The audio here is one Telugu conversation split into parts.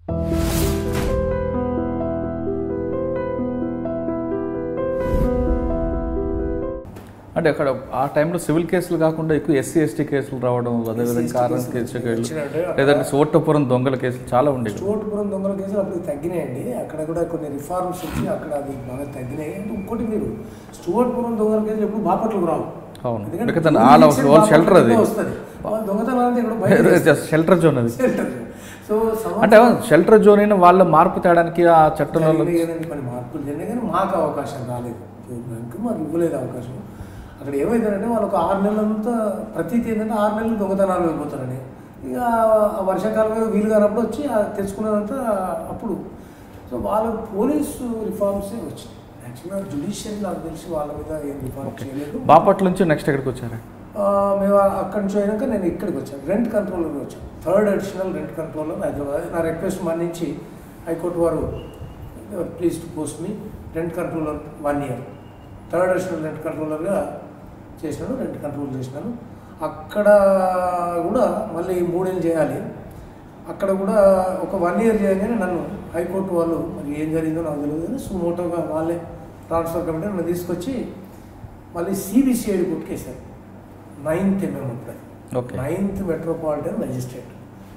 అంటే అక్కడ ఆ టైంలో సివిల్ కేసులు కాకుండా ఎక్కువ ఎస్సీ ఎస్టీ కేసులు రావడం అదేవిధంగా కారం కేసులు వచ్చినట్టు లేదంటే సోట్టపురం దొంగల కేసులు చాలా ఉండేవి చోటుపురం దొంగల కేసులు అప్పుడు తగ్గినాయండి అక్కడ కూడా కొన్ని రిఫార్మ్స్ వచ్చి అక్కడ అది బాగా తగ్గినాయి అంటే ఇంకోటి మీరు స్టూవర్ట్పురం దొంగల కేసులు ఎప్పుడు బాపట్లకు రావు అవును ఎందుకంటే ఎందుకంటే police వాళ్ళ station వాళ్ళ షెల్టర్ అది బాపట్లకే వస్తది వాళ్ళ దొంగతనం అంటే ఇక్కడ బయట షెల్టర్ జోన్ అది షెల్టర్ సో అంటే షెల్టర్ జోన్ అయినా వాళ్ళ మార్పు తేడానికి ఆ చట్టంలో జరిగినాయి కదండి కొన్ని మార్పులు జరిగినాయి కానీ మాకు అవకాశం రాలేదు బ్యాంకు మాకు ఇవ్వలేదు అవకాశం అక్కడ ఏమైందంటే వాళ్ళు ఒక ఆరు నెలలంతా ప్రతీతి ఏంటంటే ఆరు నెలలు దొంగతనాలు వెళ్ళిపోతారని ఇక ఆ వర్షాకాలం మీద వీలు కానప్పుడు వచ్చి ఆ తెచ్చుకున్నదంతా అప్పుడు సో వాళ్ళ పోలీసు రిఫార్మ్సే వచ్చినాయి యాక్చువల్గా జుడిషియరీ నాకు తెలిసి వాళ్ళ మీద ఏం రిఫార్మ్ చేయలేదు బాపట్ల నుంచి నెక్స్ట్ ఎక్కడికి వచ్చారా ఆ, మేము అక్కడి నుంచి అయినాక నేను ఇక్కడికి వచ్చాను రెంట్ కంట్రోలర్ వచ్చాను third additional rent controller Hyderabad నా రిక్వెస్ట్ మన్నించి హైకోర్టు వారు please to post me rent controller one year third additional rent కంట్రోలర్గా చేసినాను రెంట్ కంట్రోల్ చేసినాను అక్కడ కూడా మళ్ళీ మూడేళ్ళు చేయాలి అక్కడ కూడా ఒక వన్ ఇయర్ చేయగానే నన్ను హైకోర్టు వాళ్ళు మరి ఏం జరిగిందో నాకు తెలియదు కానీ సుమోటోగా వాళ్ళే ట్రాన్స్ఫర్ కమిటీ నన్ను తీసుకొచ్చి మళ్ళీ సిబిసిఐడి కోర్టుకి వేశారు నైన్త్ ఎంఎం ఇప్పుడు okay ninth metropolitan magistrate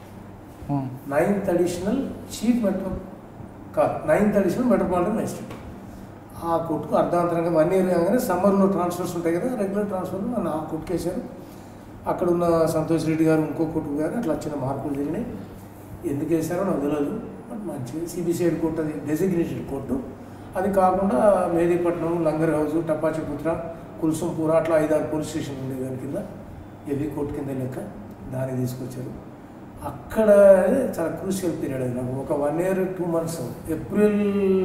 ninth additional chief metro కాదు నైన్త్ అడిషనల్ మెట్రోపాలిటన్ మెజిస్ట్రేట్ ఆ కోర్టుకు అర్ధాంతరంగా వన్ ఇయర్ కాగానే సమ్మర్లో ట్రాన్స్ఫర్స్ ఉంటాయి కదా రెగ్యులర్ ట్రాన్స్ఫర్ నన్ను ఆ కోర్టుకు వేశారు అక్కడ ఉన్న సంతోష్ రెడ్డి గారు ఇంకో కోర్టుకు గారు అట్లా చిన్న మార్పులు జరిగినాయి ఎందుకు వేశారో నాకు తెలియదు బట్ మంచిగా సిబిసిఐడి కోర్టు అది డెసిగ్నేటెడ్ కోర్టు అది కాకుండా మేదీపట్నం లంగర్ హౌస్ టపాచిపుత్ర కుల్సంపూర అట్లా ఐదారు పోలీస్ స్టేషన్ ఉండే దాని కింద హెవీ కోర్టు కింద లెక్క దాన్ని తీసుకొచ్చారు అక్కడ చాలా క్రూషియల్ పీరియడ్ అది నాకు ఒక one year two months April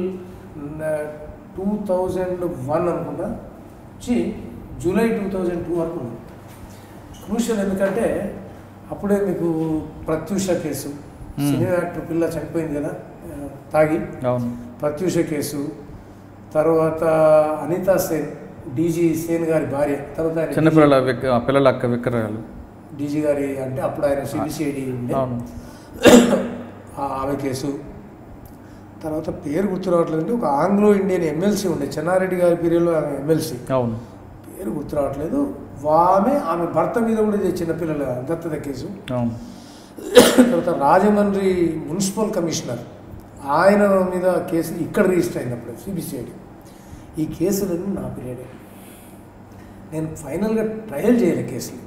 two thousand one అనుకుంటా వచ్చి జూలై టూ థౌజండ్ టూ వరకు ఉంది క్రూషియల్ ఎందుకంటే అప్పుడే మీకు Pratyusha case Hmm. Cine actor పిల్ల చనిపోయింది కదా ఆ, తాగి అవును ప్రత్యూష కేసు తర్వాత అనితా సేన్ డీజీ సేన్ గారి భార్య తర్వాత ఆయన చిన్నపిల్లల విక్ పిల్లల అక్క విక్రయాలు డీజీ గారి అంటే అప్పుడు ఆయన సిబిసిఐడి ఉండే అవును ఆ ఆమె కేసు తర్వాత పేరు గుర్తు రావట్లేదు అంటే ఒక ఆంగ్లో ఇండియన్ ఎమ్మెల్సీ ఉండే చెన్నారెడ్డి గారి పీరియడ్లో ఆమె ఎమ్మెల్సీ అవును పేరు గుర్తు రావట్లేదు ఆమె ఆమె భర్త మీద కూడా ఇది చిన్నపిల్లల దత్తత కేసు అవును తర్వాత రాజమండ్రి మున్సిపల్ కమిషనర్ ఆయన మీద కేసు ఇక్కడ రిజిస్టర్ అయినప్పుడు సిబిసిఐడి ఈ కేసులన్నీ నా పీరియడే నేను ఫైనల్గా ట్రయల్ చేయలే కేసులు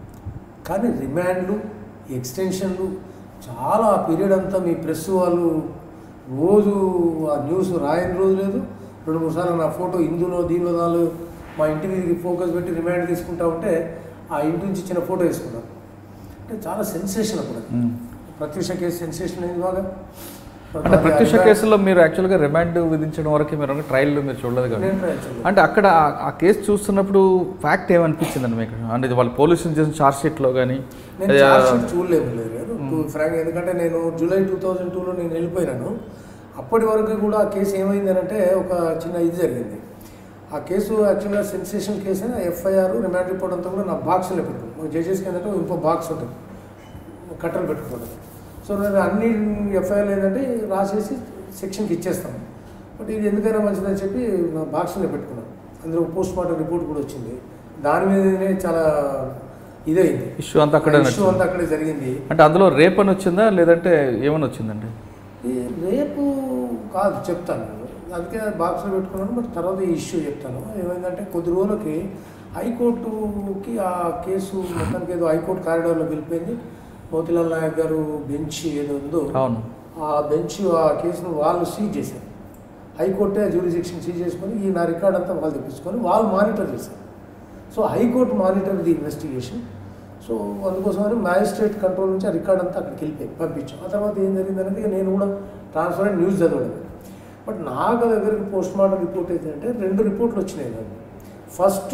కానీ రిమాండ్లు ఎక్స్టెన్షన్లు చాలా ఆ పీరియడ్ అంతా మీ ప్రెస్ వాళ్ళు రోజు ఆ న్యూస్ రాయని రోజు లేదు రెండు మూడు సార్లు నా ఫోటో ఇందులో దీనిలో దానిలో మా ఇంటి మీదకి ఫోకస్ పెట్టి రిమాండ్ తీసుకుంటా ఉంటే ఆ ఇంటి నుంచి ఇచ్చిన ఫోటో వేసుకున్నాను అంటే చాలా సెన్సేషన్ అప్పుడు అది. ఉమ్. ప్రత్యూష కేసు సెన్సేషన్ అయింది బాగా అంటే ప్రత్యూష కేసులో మీరు యాక్చువల్గా రిమాండ్ విధించడం వరకు మీరు ట్రయల్లో మీరు చూడలేదు కదా నేను ట్రయల్ చేయలేదు. అంటే అక్కడ ఆ- ఆ కేసు చూస్తున్నప్పుడు ఫ్యాక్ట్ ఏమనిపించిందండి మీకు అంటే ఇది వాళ్ళు పోలీసులు చేసిన చార్జ్ షీట్లో కానీ నేను ఛార్జ్ షీట్ చూడలేదు లేదు ఫ్రాంక్ ఎందుకంటే నేను జూలై టూ థౌజండ్ టూలో నేను వెళ్ళిపోయినాను అప్పటి వరకు కూడా ఆ కేసు ఏమైంది అంటే ఒక చిన్న ఇది జరిగింది ఆ కేసు యాక్చువల్గా sensation case FIR remand report అంతా కూడా నా బాక్స్లో పెట్టుకున్నాను జడ్జెస్కి ఏంటంటే ఇంకో బాక్స్ ఉంటుంది కట్టలు పెట్టుకోవడం సో నేను అన్ని ఎఫ్ఐఆర్లు ఏంటంటే రాసేసి సెక్షన్కి ఇచ్చేస్తాను బట్ ఇది ఎందుకైనా మంచిదని చెప్పి నా బాక్స్లో పెట్టుకున్నాను అందులో పోస్ట్ మార్టం రిపోర్ట్ కూడా వచ్చింది దాని మీదనే చాలా ఇదైంది ఇష్యూ అంతా అక్కడే ఇష్యూ నడిచింది. అంతా అక్కడే జరిగింది అంటే అందులో రేప్ అని వచ్చిందా లేదంటే ఏమని వచ్చిందండి ఈ రేపు కాదు చెప్తాను నేను అందుకే బాక్స్లో పెట్టుకున్నాను బట్ తర్వాత ఈ ఇష్యూ చెప్తాను ఏమైందంటే కొద్ది రోజులకి హైకోర్టుకి ఆ కేసు మొత్తానికి ఏదో హైకోర్టు కారిడార్లో వెళ్ళిపోయింది మోతిలాల్ నాయక్ గారు బెంచ్ ఏదో ఉందో అవును ఆ బెంచ్ ఆ కేసును వాళ్ళు సీజ్ చేశారు హైకోర్టే జ్యూరిడిక్షన్ సీజ్ చేసుకొని ఈ నా రికార్డ్ అంతా వాళ్ళు తెప్పించుకొని వాళ్ళు మానిటర్ చేశారు so high court monitor the investigation so అందుకోసమని మ్యాజిస్ట్రేట్ కంట్రోల్ నుంచి ఆ రికార్డ్ అంతా అక్కడికి వెళ్ళిపోయి పంపించాం ఆ తర్వాత ఏం జరిగిందనేది ఇక నేను కూడా ట్రాన్స్ఫర్ అయిన న్యూస్ చదవడం బట్ నాకు దగ్గరికి పోస్ట్ మార్టం రిపోర్ట్ ఏంటంటే రెండు రిపోర్ట్లు వచ్చినాయి నాకు ఫస్ట్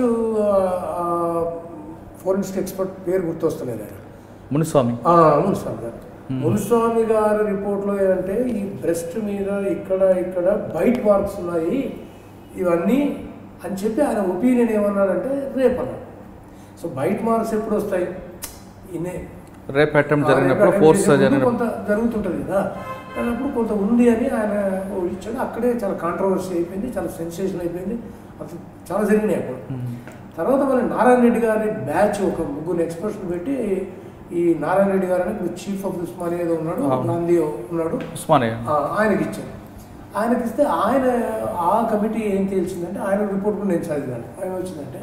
ఫోరెన్సిక్ ఎక్స్పర్ట్ పేరు గుర్తొస్తలేదు ఆయన మునిస్వామి ఆ, మునిస్వామి గారు మునిస్వామి గారి రిపోర్ట్లో ఏంటంటే ఈ బ్రెస్ట్ మీద ఇక్కడ ఇక్కడ బైట్ మార్క్స్ ఉన్నాయి ఇవన్నీ అని చెప్పి ఆయన ఒపీనియన్ ఏమన్నాడంటే రేపు అన్నాడు సో బైట్ మార్క్స్ ఎప్పుడు వస్తాయి ఇనే రేప్ అటెంప్ట్ ఆ, జరిగినప్పుడు రేపు ఫోర్స్ attempt చేసే ముందు జరిగినప్పుడు కొంత జరుగుతుంటుంది కదా అన్నప్పుడు కొంత ఉంది అని ఆయన ఓ ఇచ్చాడు అక్కడే చాలా కాంట్రవర్సీ అయిపోయింది చాలా సెన్సేషన్ అయిపోయింది అసలు చాలా జరిగినాయి అప్పుడు తర్వాత మళ్ళీ నారాయణ రెడ్డి గారి బ్యాచ్ ఒక ముగ్గురు ఎక్స్పర్ట్స్ని పెట్టి ఈ నారాయణ రెడ్డి గారు అని ఇప్పుడు చీఫ్ ఆఫ్ ఉస్మానియా ఏదో ఉన్నాడు అవును. గాంధీ ఉన్నాడు ఉస్మానియా ఆ, ఆయనకి ఇచ్చాను ఆయనకి ఇస్తే ఆయన ఆ కమిటీ ఏం తేల్చిందంటే ఆయన రిపోర్ట్ కూడా నేను చదివాను ఆయన వచ్చిందంటే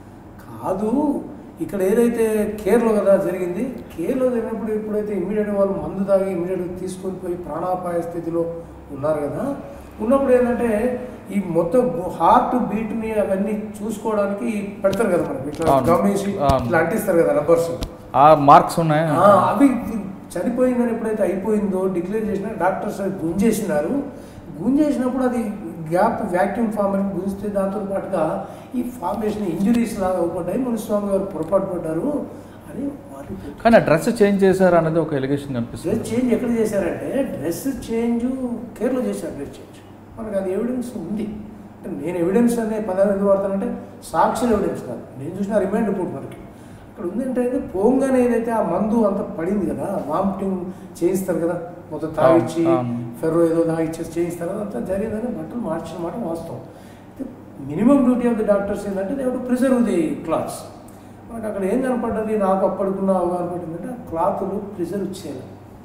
కాదు ఇక్కడ ఏదైతే కేర్లో కదా జరిగింది కేర్లో జరిగినప్పుడు ఎప్పుడైతే ఇమ్మీడియట్ వాళ్ళు మందు తాగి ఇమ్మీడియట్గా తీసుకొని పోయి ప్రాణాపాయ స్థితిలో ఉన్నారు కదా ఉన్నప్పుడు ఏంటంటే ఈ మొత్తం హార్ట్ బీట్ని అవన్నీ చూసుకోవడానికి పెడతారు కదా మనకి ఇట్లా అవును. గమేసి అవును. ఇట్లా అంటిస్తారు కదా రబ్బర్స్ ఆ మార్క్స్ ఉన్నాయా ఆ, అవి చనిపోయిందని ఎప్పుడైతే అయిపోయిందో డిక్లేర్ చేసిన డాక్టర్స్ అది గుంజేసినారు గుంజేసినప్పుడు అది గ్యాప్ వ్యాక్యూమ్ ఫామ్ అని గుంజితే దాంతో పాటుగా ఈ ఫార్మేషన్ ఇంజురీస్ లాగా అవుపడ్డాయి మునిస్వామి గారు పొరపాటు పడ్డారు అని వాళ్ళు కానీ ఆ డ్రెస్ చేంజ్ చేశారు అనేది ఒక ఎలిగేషన్ కనిపిస్తుంది డ్రెస్ చేంజ్ ఎక్కడ చేశారంటే డ్రెస్ చేంజ్ కేర్లో చేశారు డ్రెస్ చేంజ్ మనకు అది ఎవిడెన్స్ ఉంది అంటే నేను ఎవిడెన్స్ అనే పదాన్ని ఎందుకు వాడతానంటే సాక్షుల ఎవిడెన్స్ కాదు నేను చూసిన రిమైండ్ రిపోర్ట్ మనకి అక్కడ ఉందంటే అయితే పోంగానే ఏదైతే ఆ మందు అంత పడింది కదా వామిటింగ్ చేయిస్తారు కదా మొత్తం తాగిచ్చి అవును. ఫెర్రో ఏదో తాగిచ్చేసి చేయిస్తారు అదంతా జరిగిందని బట్టలు మార్చిన మాట వాస్తవం minimum duty of the doctors ఏంటంటే they to preserve the clothes మనకు అక్కడ ఏం కనపడ్డది నాకు అప్పటికున్న అవగాహన పడిందంటే ఆ క్లాతులు ప్రిజర్వ్ చేయాలి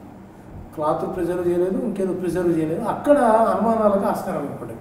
క్లాత్ ప్రిజర్వ్ చేయలేదు ఇంకేదో ప్రిజర్వ్ చేయలేదు అక్కడ అనుమానాలకు ఆస్కారం ఏర్పడింది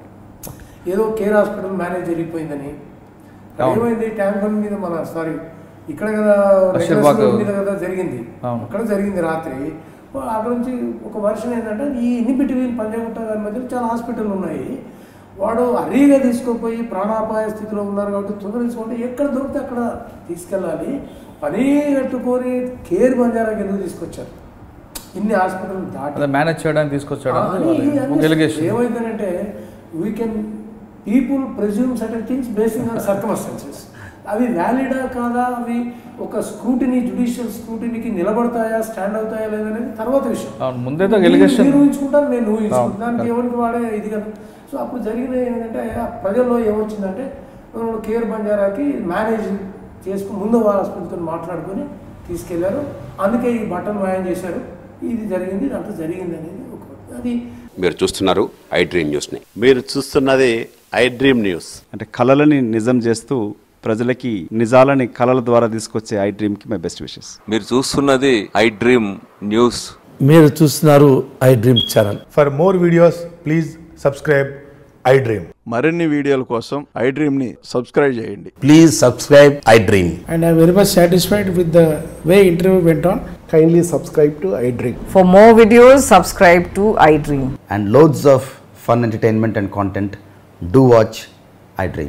ఏదో కేర్ హాస్పిటల్ మేనేజ్ జరిగిపోయిందని అవును. ఏమైంది ట్యాంక్ బండ్ మీద మన సారీ ఇక్కడ కదా అషర్బాగ్ రెగ్యులర్ మీద కదా జరిగింది అవును. అక్కడ జరిగింది రాత్రి అక్కడ నుంచి ఒక వర్షన్ ఏంటంటే ఈ ఇన్హిబిటివిన్ పంజాగుట్ట గారి మధ్య చాలా హాస్పిటల్ ఉన్నాయి వాడు అరీగా తీసుకుపోయి ప్రాణాపాయ స్థితిలో ఉన్నారు కాబట్టి తొందర తీసుకుంటే ఎక్కడ దొరికితే అక్కడ తీసుకెళ్ళాలి పని కట్టుకొని కేర్ బంజారాకి ఎందుకు తీసుకొచ్చారు ఇన్ని హాస్పిటల్ దాటి అదే మేనేజ్ చేయడానికి తీసుకొచ్చాడు ఆ, అనేది అని- ఒక అని ఎలిగేషన్ ఏమైందంటే we can people presume certain things basing on circumstances అవి వ్యాలిడా కాదా అవి ఒక స్క్రూటినీ జుడిషియల్ స్క్రూటినీకి నిలబడతాయా స్టాండ్ అవుతాయా లేదనేది తర్వాత విషయం అవును ముందైతే ఒక మీరు- ఎలిగేషన్ మీరు ఊహించుకుంటారు నేను ఊహించుకుంటాను అవును, దానికి correct. ఎవరికి వాడే ఇది కదా సో అప్పుడు జరిగిన ఏంటంటే ఆ ప్రజల్లో ఏమొచ్చిందంటే మనం కేర్ బంజారాకి మేనేజ్ చేసుకుని ముందు హాస్పిటల్తో మాట్లాడుకొని తీసుకెళ్లారు అందుకే ఈ బట్టలు మాయం చేశారు ఇది జరిగింది దాంట్లో జరిగింది అనేది ఒక అది మీరు చూస్తున్నారు ఐ డ్రీమ్ న్యూస్ని మీరు చూస్తున్నది ఐ డ్రీమ్ న్యూస్ అంటే కళలని నిజం చేస్తూ ప్రజలకి నిజాలని కళల ద్వారా తీసుకొచ్చే ఐ డ్రీమ్కి మై బెస్ట్ విషెస్ మీరు చూస్తున్నది ఐ డ్రీమ్ న్యూస్ మీరు చూస్తున్నారు iDream channel For more videos, please subscribe iDream. మరిన్ని వీడియోల కోసం ఐ డ్రీమ్ని సబ్స్క్రైబ్ చేయండి please subscribe iDream and I very much satisfied with the way interview వెంట on Kindly subscribe to iDream. For more videos, subscribe to iDream. And loads of fun entertainment and content do watch I dream